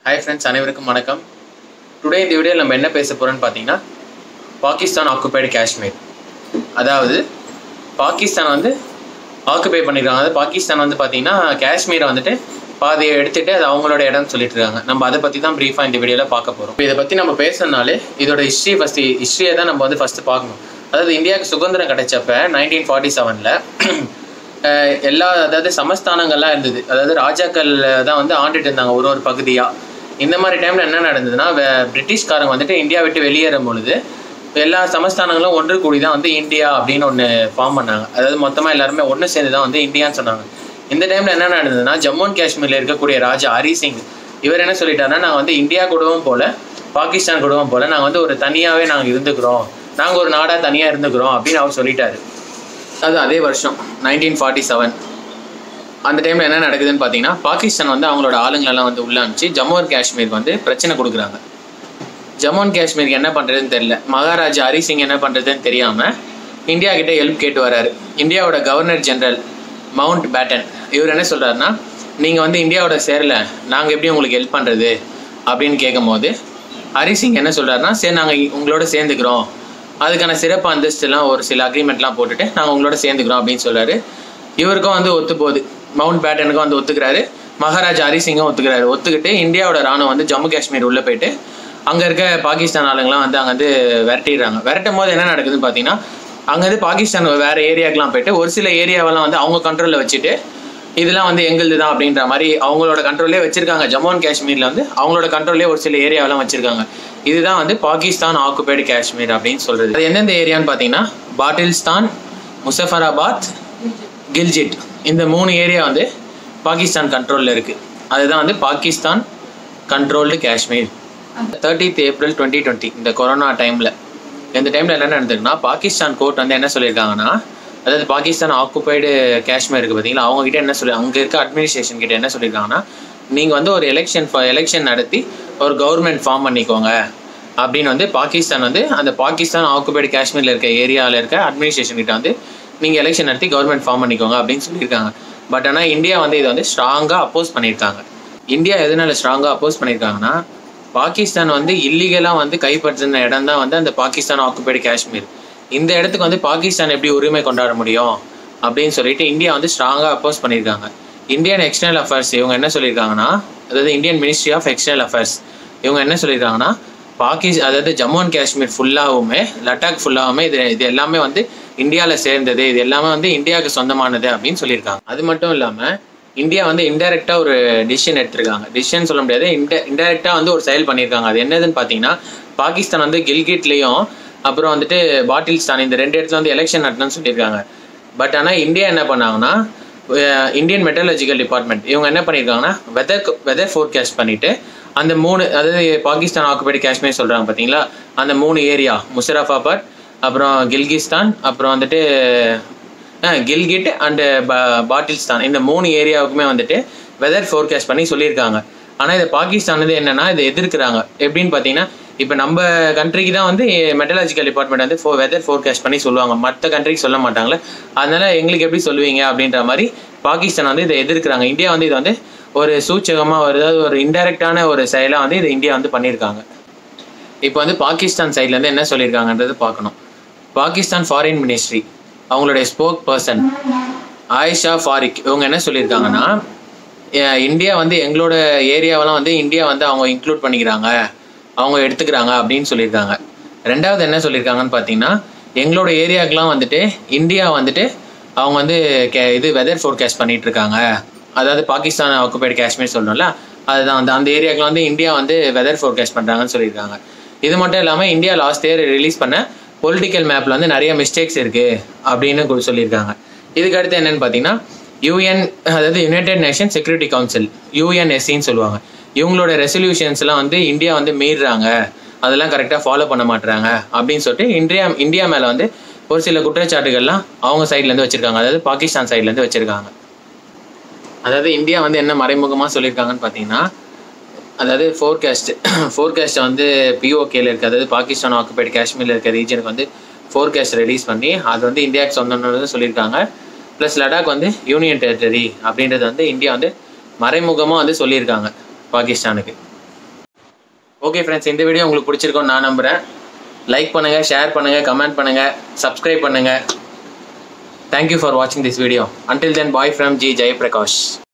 hi friends அனைவருக்கும் வணக்கம் today இந்த வீடியோவில் நம்ம என்ன பேச போகிறோம்னு பார்த்தீங்கன்னா பாகிஸ்தான் ஆக்குபைடு காஷ்மீர் அதாவது பாகிஸ்தான் வந்து ஆக்குபை பண்ணியிருக்காங்க அதாவது பாகிஸ்தான் வந்து பார்த்தீங்கன்னா காஷ்மீரை வந்துட்டு பாதியை எடுத்துட்டு அது அவங்களோட இடம்னு சொல்லிட்டு இருக்காங்க நம்ம அதை பற்றி தான் ப்ரீஃபாக இந்த வீடியோவில் பார்க்க போகிறோம் இதை பற்றி நம்ம பேசுறதுனாலே இதோட ஹிஸ்ட்ரி ஃபஸ்ட்டு ஹிஸ்ட்ரியை தான் நம்ம வந்து ஃபஸ்ட்டு பார்க்கணும் அதாவது இந்தியாவுக்கு சுதந்திரம் கிடைச்சப்ப நைன்டீன் ஃபார்ட்டி செவனில் எல்லா அதாவது சமஸ்தானங்கள்லாம் இருந்தது அதாவது ராஜாக்கள் தான் வந்து ஆண்டுட்டு இருந்தாங்க ஒரு ஒரு பகுதியாக இந்த மாதிரி டைமில் என்ன நடந்ததுன்னா வே- பிரிட்டிஷ்காரங்க வந்துட்டு இந்தியா விட்டு வெளியேறும் பொழுது எல்லா சமஸ்தானங்களும் ஒன்று கூடி தான் வந்து இந்தியா அப்படின்னு ஒன்று ஃபார்ம் பண்ணாங்க அதாவது மொத்தமாக எல்லாருமே ஒன்று சேர்ந்து தான் வந்து இந்தியான்னு சொன்னாங்க இந்த டைமில் என்ன நடந்ததுன்னா ஜம்மு அண்ட் காஷ்மீரில் இருக்கக்கூடிய ராஜா ஹரி சிங் இவர் என்ன சொல்லிட்டாருன்னா நாங்கள் வந்து இந்தியா கூடவும் போல பாகிஸ்தான் கூடவும் போல நாங்கள் வந்து ஒரு தனியாகவே நாங்கள் இருந்துக்கிறோம் நாங்கள் ஒரு நாடாக தனியாக இருந்துக்கிறோம் அப்படின்னு அவர் சொல்லிட்டாரு அது அதே வருஷம் நைன்டீன் ஃபார்ட்டி செவன் அந்த டைமில் என்ன நடக்குதுன்னு பார்த்தீங்கன்னா பாகிஸ்தான் வந்து அவங்களோட ஆளுங்களெல்லாம் வந்து உள்ள அனுப்பிச்சு ஜம்மு அண்ட் காஷ்மீர் வந்து பிரச்சனை கொடுக்குறாங்க ஜம்மு அண்ட் காஷ்மீருக்கு என்ன பண்ணுறதுன்னு தெரியல மகாராஜா ஹரி சிங் என்ன பண்ணுறதுன்னு தெரியாமல் இந்தியா கிட்ட ஹெல்ப் கேட்டு வராரு இந்தியாவோட கவர்னர் ஜெனரல் மவுண்ட் பேட்டன் இவர் என்ன சொல்கிறாருன்னா நீங்கள் வந்து இந்தியாவோட சேரல நாங்கள் எப்படி உங்களுக்கு ஹெல்ப் பண்ணுறது அப்படின்னு கேட்கும்போது ஹரி சிங் என்ன சொல்கிறாருன்னா சரி நாங்கள் உங்களோட சேர்ந்துக்கிறோம் அதுக்கான சிறப்பு அந்தஸ்துலாம் ஒரு சில அக்ரிமெண்ட்லாம் போட்டுட்டு நாங்கள் உங்களோட சேர்ந்துக்கிறோம் அப்படின்னு சொல்றாரு இவருக்கும் வந்து ஒத்து போகுது மவுண்ட் பேட்டனுக்கும் வந்து ஒத்துக்கிறாரு மகாராஜா ஹரி சிங்கும் ஒத்துக்கிறாரு ஒத்துக்கிட்டு இந்தியாவோட ராணுவம் வந்து ஜம்மு காஷ்மீர் உள்ளே போயிட்டு அங்கே இருக்க பாகிஸ்தான் ஆளுங்கலாம் வந்து அங்கே வந்து விரட்டிடுறாங்க விரட்டும் போது என்ன நடக்குதுன்னு பார்த்தீங்கன்னா அங்கேருந்து பாகிஸ்தான் வேறு ஏரியாக்கெலாம் போயிட்டு ஒரு சில ஏரியாவெல்லாம் வந்து அவங்க கண்ட்ரோலில் வச்சுட்டு இதெல்லாம் வந்து எங்களுது தான் அப்படின்ற மாதிரி அவங்களோட கண்ட்ரோல்லே வச்சிருக்காங்க ஜம்மு அண்ட் காஷ்மீரில் வந்து அவங்களோட கண்ட்ரோல்லே ஒரு சில ஏரியாவெல்லாம் வச்சிருக்காங்க இதுதான் வந்து பாகிஸ்தான் ஆக்குபைடு காஷ்மீர் அப்படின்னு சொல்றது அது எந்தெந்த ஏரியான்னு பார்த்தீங்கன்னா பாட்டில்ஸ்தான் முசஃபராபாத் கில்ஜிட் இந்த மூணு ஏரியா வந்து பாகிஸ்தான் கண்ட்ரோலில் இருக்குது அதுதான் வந்து Pakistan controlled Kashmir thirtieth April twenty twenty இந்த கொரோனா டைமில் இந்த டைமில் என்ன நடந்திருக்குன்னா பாகிஸ்தான் கோர்ட் வந்து என்ன சொல்லியிருக்காங்கன்னா அதாவது பாகிஸ்தான் ஆக்குபைடு காஷ்மீர் இருக்குது பார்த்தீங்களா அவங்க கிட்ட என்ன சொல்லி அங்கே இருக்க அட்மினிஸ்ட்ரேஷன் கிட்ட என்ன சொல்லியிருக்காங்கன்னா நீங்கள் வந்து ஒரு எலெக்ஷன் எலெக்ஷன் நடத்தி ஒரு கவர்மெண்ட் ஃபார்ம் பண்ணிக்கோங்க அப்படின்னு வந்து பாகிஸ்தான் வந்து அந்த பாகிஸ்தான் ஆக்குபைடு காஷ்மீரில் இருக்க ஏரியாவில் இருக்க அட்மினிஸ்ட்ரேஷன் கிட்ட வந்து நீங்கள் எலெக்ஷன் நடத்தி கவர்மெண்ட் ஃபார்ம் பண்ணிக்கோங்க அப்படின்னு சொல்லியிருக்காங்க பட் ஆனால் இந்தியா வந்து இதை வந்து ஸ்ட்ராங்காக அப்போஸ் பண்ணியிருக்காங்க இந்தியா எதனால ஸ்ட்ராங்காக அப்போஸ் பண்ணியிருக்காங்கன்னா பாகிஸ்தான் வந்து இல்லீகலாக வந்து கைப்பற்றின இடம் தான் வந்து அந்த பாகிஸ்தான் ஆக்குபைடு காஷ்மீர் இந்த இடத்துக்கு வந்து பாகிஸ்தான் எப்படி உரிமை கொண்டாட முடியும் அப்படின்னு சொல்லிட்டு இந்தியா வந்து ஸ்ட்ராங்காக அப்போஸ் பண்ணியிருக்காங்க இந்தியன் எக்ஸ்டர்னல் அஃபேர்ஸ் இவங்க என்ன சொல்லியிருக்காங்கன்னா அதாவது Indian ministry of external affairs இவங்க என்ன சொல்லியிருக்காங்கன்னா பாகிஸ் அதாவது ஜம்மு அண்ட் காஷ்மீர் ஃபுல்லாகவுமே லடாக் ஃபுல்லாகவுமே இது இது எல்லாமே வந்து இந்தியாவில் சேர்ந்தது இது எல்லாமே வந்து இந்தியாவுக்கு சொந்தமானது அப்படின்னு சொல்லியிருக்காங்க அது மட்டும் இல்லாமல் இந்தியா வந்து இன்டெரக்டாக ஒரு டிசிஷன் எடுத்திருக்காங்க டிசிஷன் சொல்ல முடியாது இன்ட இன்டெரக்டாக வந்து ஒரு செயல் பண்ணியிருக்காங்க அது என்னதுன்னு பார்த்தீங்கன்னா பாகிஸ்தான் வந்து கில்கிட்லேயும் அப்புறம் வந்துட்டு பாட்டில்ஸ்தான் இந்த ரெண்டு இடத்துல வந்து எலெக்ஷன் நடத்தணும்னு சொல்லியிருக்காங்க பட் ஆனால் இந்தியா என்ன பண்ணாங்கன்னா அஹ் இந்தியன் மெட்டலஜிக்கல் டிபார்ட்மெண்ட் இவங்க என்ன பண்ணியிருக்காங்கன்னா வெதர் வெதர் ஃபோர்காஸ்ட் பண்ணிட்டு அந்த மூணு அதாவது பாகிஸ்தான் ஆக்குபைடு காஷ்மீர் சொல்கிறாங்க பார்த்தீங்களா அந்த மூணு ஏரியா முஷராஃபாபாத் அப்புறம் கில்கிஸ்தான் அப்புறம் வந்துட்டு அஹ், கில்கிட் அண்டு பாட்டில்ஸ்தான் இந்த மூணு ஏரியாவுக்குமே வந்துட்டு வெதர் ஃபோர்காஸ்ட் பண்ணி சொல்லியிருக்காங்க ஆனால் இது பாகிஸ்தான் வந்து என்னன்னா இதை எதிர்க்கிறாங்க எப்படின்னு பார்த்தீங்கன்னா இப்போ நம்ம கண்ட்ரிக்கு தான் வந்து மெட்டலாஜிக்கல் டிபார்ட்மெண்ட் வந்து ஃபோ வெதர் ஃபோர்காஸ்ட் பண்ணி சொல்லுவாங்க மற்ற கண்ட்ரிக்கு சொல்ல மாட்டாங்களே அதனால எங்களுக்கு எப்படி சொல்லுவீங்க அப்படின்ற மாதிரி பாகிஸ்தான் வந்து இதை எதிர்க்கிறாங்க இந்தியா வந்து இதை வந்து ஒரு சூச்சகமாக ஒரு ஏதாவது ஒரு இன்டெரக்டான ஒரு செயலாக வந்து இது இந்தியா வந்து பண்ணியிருக்காங்க இப்போ வந்து பாகிஸ்தான் சைட்லேருந்து என்ன சொல்லியிருக்காங்கன்றது பார்க்கணும் பாகிஸ்தான் ஃபாரின் மினிஸ்ட்ரி அவங்களுடைய ஸ்போக் பர்சன் ஆயிஷா ஃபாரிக் இவங்க என்ன சொல்லியிருக்காங்கன்னா அஹ் இந்தியா வந்து எங்களோட ஏரியாவெல்லாம் வந்து இந்தியா வந்து அவங்க இன்க்ளூட் பண்ணிக்கிறாங்க அவங்க எடுத்துக்கிறாங்க அப்படின்னு சொல்லியிருக்காங்க ரெண்டாவது என்ன சொல்லியிருக்காங்கன்னு பார்த்தீங்கன்னா எங்களோட ஏரியாக்கெலாம் வந்துட்டு இந்தியா வந்துட்டு அவங்க வந்து கே இது வெதர் ஃபோர்காஸ்ட் பண்ணிட்டு இருக்காங்க அதாவது பாகிஸ்தான் ஆக்குபைடு காஷ்மீர் சொல்லணும்ல அதுதான் வந்து அந்த ஏரியாக்கெலாம் வந்து இந்தியா வந்து வெதர் ஃபோர்காஸ்ட் பண்ணுறாங்கன்னு சொல்லியிருக்காங்க இது மட்டும் இல்லாமல் இந்தியா லாஸ்ட் இயர் ரிலீஸ் பண்ண பொலிட்டிக்கல் மேப்பில் வந்து நிறைய மிஸ்டேக்ஸ் இருக்குது அப்படின்னு கூட சொல்லியிருக்காங்க இதுக்கு அடுத்து என்னன்னு பார்த்தீங்கன்னா யூஎன் அதாவது யுனைடெட் நேஷன் செக்யூரிட்டி கவுன்சில் யூஎன்எஸ்சின்னு சொல்லுவாங்க இவங்களோட ரெசல்யூஷன்ஸ்லாம் வந்து இந்தியா வந்து மீறுறாங்க அதெல்லாம் கரெக்டாக ஃபாலோ பண்ண மாட்டுறாங்க அப்படின்னு சொல்லிட்டு இந்தியா இந்தியா மேலே வந்து ஒரு சில குற்றச்சாட்டுகள்லாம் அவங்க சைட்லேருந்து வச்சுருக்காங்க அதாவது பாகிஸ்தான் சைட்லேருந்து வச்சுருக்காங்க அதாவது இந்தியா வந்து என்ன மறைமுகமாக சொல்லியிருக்காங்கன்னு பார்த்தீங்கன்னா அதாவது ஃபோர்காஸ்ட் ஃபோர்காஸ்ட்டை வந்து பிஓகேல இருக்குது அதாவது பாகிஸ்தான் ஆக்குபைடு காஷ்மீரில் இருக்க ரீஜனுக்கு வந்து ஃபோர்காஸ்ட் ரிலீஸ் பண்ணி அது வந்து இந்தியாவுக்கு சொந்தம்னு சொல்லியிருக்காங்க ப்ளஸ் லடாக் வந்து யூனியன் டெரிட்டரி அப்படின்றது வந்து இந்தியா வந்து மறைமுகமாக வந்து சொல்லியிருக்காங்க பாகிஸ்தானுக்கு ஓகே ஃப்ரெண்ட்ஸ் இந்த வீடியோ உங்களுக்கு பிடிச்சிருக்கோன்னு நான் நம்புகிறேன் லைக் பண்ணுங்கள் ஷேர் பண்ணுங்கள் கமெண்ட் பண்ணுங்கள் சப்ஸ்கிரைப் பண்ணுங்கள் தேங்க்யூ ஃபார் வாட்சிங் this video until then bye from G Jayaprakash